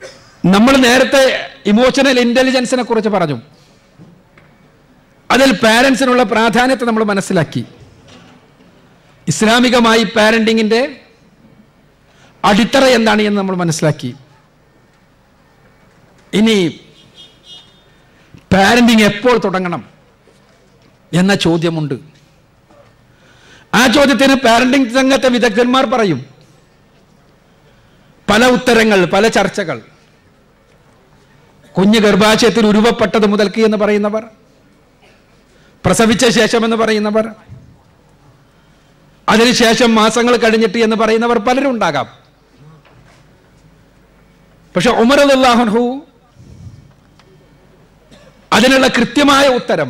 നമ്മൾ നേരത്തെ ഇമോഷണൽ ഇന്റലിജൻസിനെ കുറിച്ച് പറഞ്ഞു അതിൽ പാരൻസിനുള്ള പ്രാധാന്യത്തെ നമ്മൾ മനസ്സിലാക്കി ഇസ്ലാമികമായി പാരന്റിങ്ങിന്റെ അടിത്തറ എന്താണ് എന്ന് നമ്മൾ മനസ്സിലാക്കി ഇനി പാരന്റിങ് എപ്പോൾ തുടങ്ങണം എന്ന ചോദ്യമുണ്ട് ആ ചോദ്യത്തിന് പാരന്റിങ് രംഗത്തെ വിദഗ്ധന്മാർ പറയും പല ഉത്തരങ്ങൾ പല ചർച്ചകൾ കുഞ്ഞ് ഗർഭാശയത്തിൽ ഉരുവപ്പെട്ടത് മുതൽക്ക് എന്ന് പറയുന്നവർ പ്രസവിച്ച ശേഷം എന്ന് പറയുന്നവർ അതിനുശേഷം മാസങ്ങൾ കഴിഞ്ഞിട്ട് എന്ന് പറയുന്നവർ പലരും ഉണ്ടാകാം പക്ഷെ ഉമർ അള്ളാഹു അതിനുള്ള കൃത്യമായ ഉത്തരം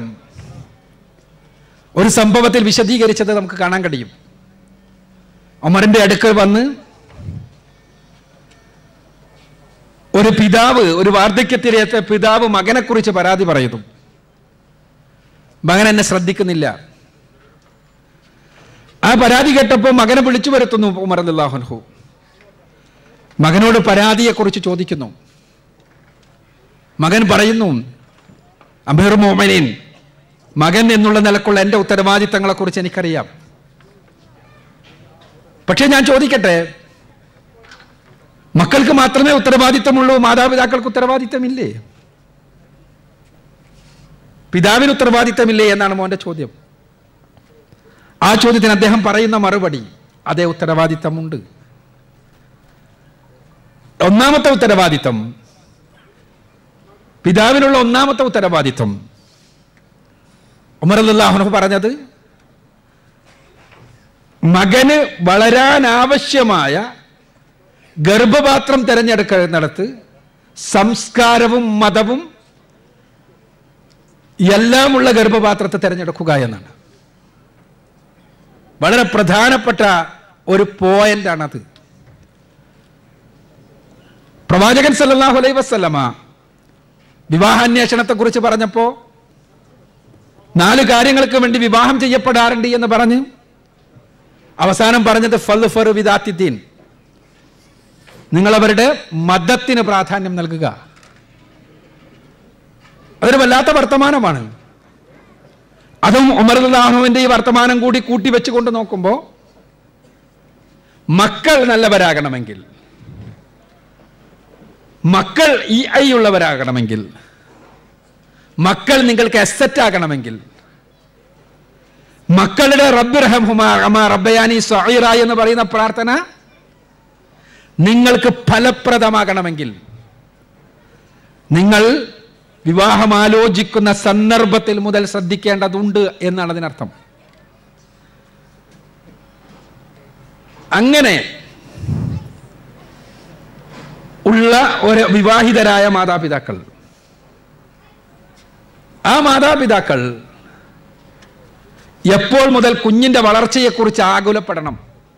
ഒരു സംഭവത്തിൽ വിശദീകരിച്ചത് നമുക്ക് കാണാൻ കഴിയും ഉമറിന്റെ അടുക്കൽ വന്ന് ഒരു പിതാവ് ഒരു വാർദ്ധക്യത്തിലെത്ത പിതാവ് മകനെക്കുറിച്ച് പരാതി പറയുന്നു മകൻ എന്നെ ശ്രദ്ധിക്കുന്നില്ല ആ പരാതി കേട്ടപ്പോൾ മകനെ വിളിച്ചു വരുത്തുന്നു ഉമർ അല്ലാഹുൻഹു മകനോട് പരാതിയെക്കുറിച്ച് ചോദിക്കുന്നു മകൻ പറയുന്നു അമീർ മോമനീൻ മകൻ എന്നുള്ള നിലക്കുള്ള എൻ്റെ ഉത്തരവാദിത്തങ്ങളെക്കുറിച്ച് എനിക്കറിയാം പക്ഷേ ഞാൻ ചോദിക്കട്ടെ മക്കൾക്ക് മാത്രമേ ഉത്തരവാദിത്തമുള്ളൂ മാതാപിതാക്കൾക്ക് ഉത്തരവാദിത്തമില്ലേ പിതാവിന് ഉത്തരവാദിത്തമില്ലേ എന്നാണ് മോന്റെ ചോദ്യം ആ ചോദ്യത്തിന് അദ്ദേഹം പറയുന്ന മറുപടി അതേ ഉത്തരവാദിത്തമുണ്ട് ഒന്നാമത്തെ ഉത്തരവാദിത്തം പിതാവിനുള്ള ഒന്നാമത്തെ ഉത്തരവാദിത്തം ഉമറല്ലാഹുനു പറഞ്ഞത് മകന് വളരാൻ ആവശ്യമായ ഗർഭപാത്രം തിരഞ്ഞെടുക്കുന്നിടത്ത് സംസ്കാരവും മതവും എല്ലാമുള്ള ഗർഭപാത്രത്തെ തിരഞ്ഞെടുക്കുക എന്നാണ് വളരെ പ്രധാനപ്പെട്ട ഒരു പോയിന്റാണത് പ്രവാചകൻ സല്ലല്ലാഹു അലൈഹി വസല്ലമ വിവാഹാന്വേഷണത്തെ കുറിച്ച് പറഞ്ഞപ്പോ നാല് കാര്യങ്ങൾക്ക് വേണ്ടി വിവാഹം ചെയ്യപ്പെടാറുണ്ട് എന്ന് പറഞ്ഞ് അവസാനം പറഞ്ഞത് ഫൽ ഫർ വിദാത്തിദ്ദീൻ നിങ്ങൾ അവരുടെ മതത്തിന് പ്രാധാന്യം നൽകുക അതൊരു വല്ലാത്ത വർത്തമാനമാണ് അതും ഉമർദാഹുവിന്റെ ഈ വർത്തമാനം കൂടി കൂട്ടി വെച്ചുകൊണ്ട് നോക്കുമ്പോൾ മക്കൾ നല്ലവരാകണമെങ്കിൽ മക്കൾ ഈ ഐ ഉള്ളവരാകണമെങ്കിൽ മക്കൾ നിങ്ങൾക്ക് അസറ്റ് ആകണമെങ്കിൽ മക്കളുടെ റബ്ബിർഹമുമാ റബ്ബയാനി സഹീറ എന്ന് പറയുന്ന പ്രാർത്ഥന നിങ്ങൾക്ക് ഫലപ്രദമാകണമെങ്കിൽ നിങ്ങൾ വിവാഹം ആലോചിക്കുന്ന സന്ദർഭത്തിൽ മുതൽ ശ്രദ്ധിക്കേണ്ടതുണ്ട് എന്നാണ് അതിനർത്ഥം അങ്ങനെ ഉള്ള ഒരു വിവാഹിതരായ മാതാപിതാക്കൾ ആ മാതാപിതാക്കൾ എപ്പോൾ മുതൽ കുഞ്ഞിന്റെ വളർച്ചയെക്കുറിച്ച് ആകുലപ്പെടണം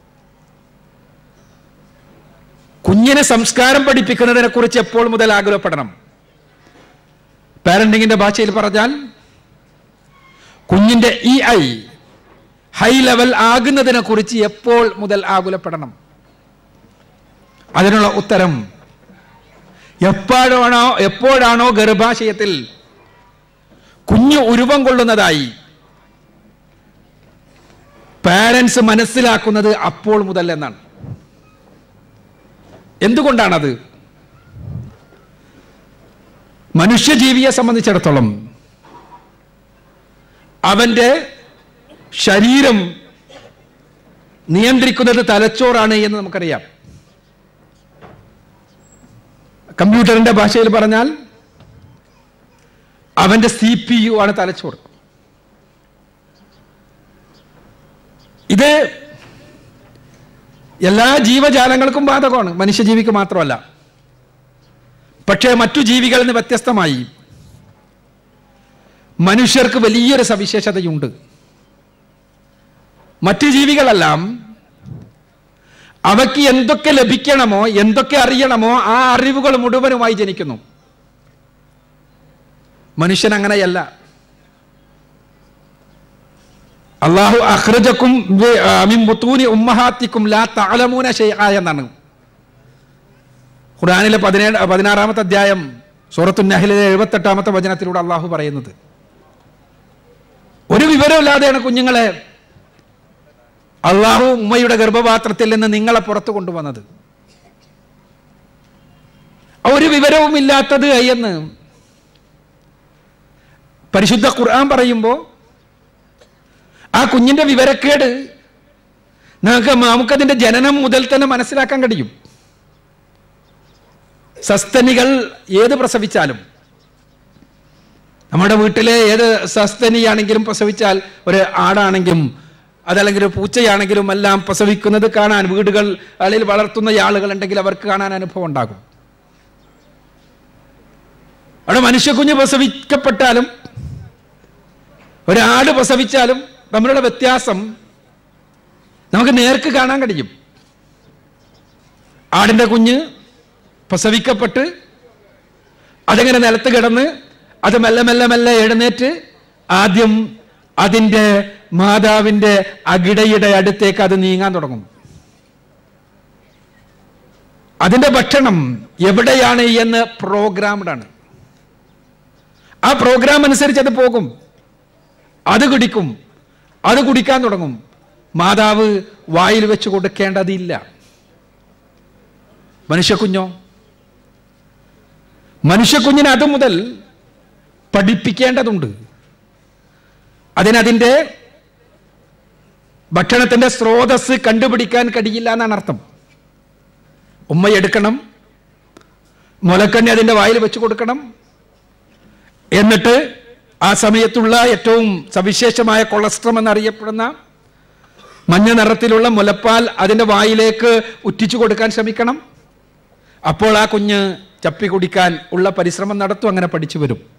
കുഞ്ഞിനെ സംസ്കാരം പഠിപ്പിക്കുന്നതിനെ കുറിച്ച് എപ്പോൾ മുതൽ ആകുലപ്പെടണം പാരന്റിങ്ങിന്റെ ഭാഷയിൽ പറഞ്ഞാൽ കുഞ്ഞിന്റെ ഇ ഐ ഹൈ ലെവൽ ആകുന്നതിനെ കുറിച്ച് എപ്പോൾ മുതൽ ആകുലപ്പെടണം അതിനുള്ള ഉത്തരം എപ്പോഴാണോ എപ്പോഴാണോ ഗർഭാശയത്തിൽ കുഞ്ഞ് ഉരുവം കൊള്ളുന്നതായി പാരൻസ് മനസ്സിലാക്കുന്നത് അപ്പോൾ മുതൽ എന്നാണ് എന്തുകൊണ്ടാണത് മനുഷ്യജീവിയെ സംബന്ധിച്ചിടത്തോളം അവന്റെ ശരീരം നിയന്ത്രിക്കുന്നത് തലച്ചോറാണ് എന്ന് നമുക്കറിയാം കമ്പ്യൂട്ടറിന്റെ ഭാഷയിൽ പറഞ്ഞാൽ അവന്റെ സി പി യു ആണ് തലച്ചോറ് ഇത് എല്ലാ ജീവജാലങ്ങൾക്കും ബാധകമാണ് മനുഷ്യജീവിക്ക് മാത്രമല്ല പക്ഷേ മറ്റു ജീവികളിൽ നിന്ന് വ്യത്യസ്തമായി മനുഷ്യർക്ക് വലിയൊരു സവിശേഷതയുണ്ട് മറ്റു ജീവികളെല്ലാം അവയ്ക്ക് എന്തൊക്കെ ലഭിക്കണമോ എന്തൊക്കെ അറിയണമോ ആ അറിവുകൾ മുഴുവനുമായി ജനിക്കുന്നു മനുഷ്യൻ അങ്ങനെയല്ല അള്ളാഹു അഹ്റജക്കും മിൻ ബുത്തൂനി ഉമ്മഹാത്തിക്കും ലാ തഅലമൂന ഷൈഅ എന്നാണ് ഖുർആാനിലെ പതിനേഴ് പതിനാറാമത്തെ അധ്യായം സൂറത്തു നഹലിലെ എഴുപത്തെട്ടാമത്തെ വചനത്തിലൂടെ അള്ളാഹു പറയുന്നത് ഒരു വിവരമില്ലാതെയാണ് കുഞ്ഞുങ്ങളെ അള്ളാഹു ഉമ്മയുടെ ഗർഭപാത്രത്തിൽ നിന്ന് നിങ്ങളെ പുറത്തു കൊണ്ടുവന്നത് ഒരു വിവരവും ഇല്ലാത്തത് എന്ന് പരിശുദ്ധ ഖുർആൻ പറയുമ്പോൾ ആ കുഞ്ഞിന്റെ വിവരക്കേട് നമുക്ക് നമുക്കതിന്റെ ജനനം മുതൽ തന്നെ മനസ്സിലാക്കാൻ കഴിയും സസ്തനികൾ ഏത് പ്രസവിച്ചാലും നമ്മുടെ വീട്ടിലെ ഏത് സസ്തനിയാണെങ്കിലും പ്രസവിച്ചാൽ ഒരു ആടാണെങ്കിലും അതല്ലെങ്കിൽ ഒരു പൂച്ചയാണെങ്കിലും എല്ലാം പ്രസവിക്കുന്നത് കാണാൻ വീടുകൾ അല്ലെങ്കിൽ വളർത്തുന്ന ആളുകൾ ഉണ്ടെങ്കിൽ അവർക്ക് കാണാൻ അനുഭവം ഉണ്ടാകും അവിടെ മനുഷ്യക്കുഞ്ഞ് പ്രസവിക്കപ്പെട്ടാലും ഒരാട് പ്രസവിച്ചാലും തമ്മിലുള്ള വ്യത്യാസം നമുക്ക് നേർക്ക് കാണാൻ കഴിയും ആടിൻ്റെ കുഞ്ഞ് പ്രസവിക്കപ്പെട്ട് അതിങ്ങനെ നിലത്ത് കിടന്ന് അത് മെല്ലെ മെല്ലെ മെല്ലെ എഴുന്നേറ്റ് ആദ്യം അതിൻ്റെ മാതാവിൻ്റെ അകിടയുടെ അടുത്തേക്ക് അത് നീങ്ങാൻ തുടങ്ങും അതിൻ്റെ ഭക്ഷണം എവിടെയാണ് എന്ന് പ്രോഗ്രാംഡ് ആണ് ആ പ്രോഗ്രാം അനുസരിച്ച് അത് പോകും അത് കുടിക്കും അത് കുടിക്കാൻ തുടങ്ങും മാതാവ് വായിൽ വെച്ച് കൊടുക്കേണ്ടതില്ല മനുഷ്യക്കുഞ്ഞോ മനുഷ്യക്കുഞ്ഞിന് അത് മുതൽ പഠിപ്പിക്കേണ്ടതുണ്ട് അതിനതിൻ്റെ ഭക്ഷണത്തിന്റെ സ്രോതസ് കണ്ടുപിടിക്കാൻ കഴിയില്ല എന്നാണ് അർത്ഥം ഉമ്മയെടുക്കണം മുലക്കണ്ണി അതിൻ്റെ വായിൽ വെച്ച് കൊടുക്കണം എന്നിട്ട് ആ സമയത്തുള്ള ഏറ്റവും സവിശേഷമായ കൊളസ്ട്രം എന്നറിയപ്പെടുന്ന മഞ്ഞ നിറത്തിലുള്ള മുലപ്പാൽ അതിൻ്റെ വായിലേക്ക് ഉറ്റിച്ചു കൊടുക്കാൻ ശ്രമിക്കണം അപ്പോൾ ആ കുഞ്ഞ് ചപ്പി കുടിക്കാൻ ഉള്ള പരിശ്രമം നടത്തും അങ്ങനെ പഠിച്ചു വരും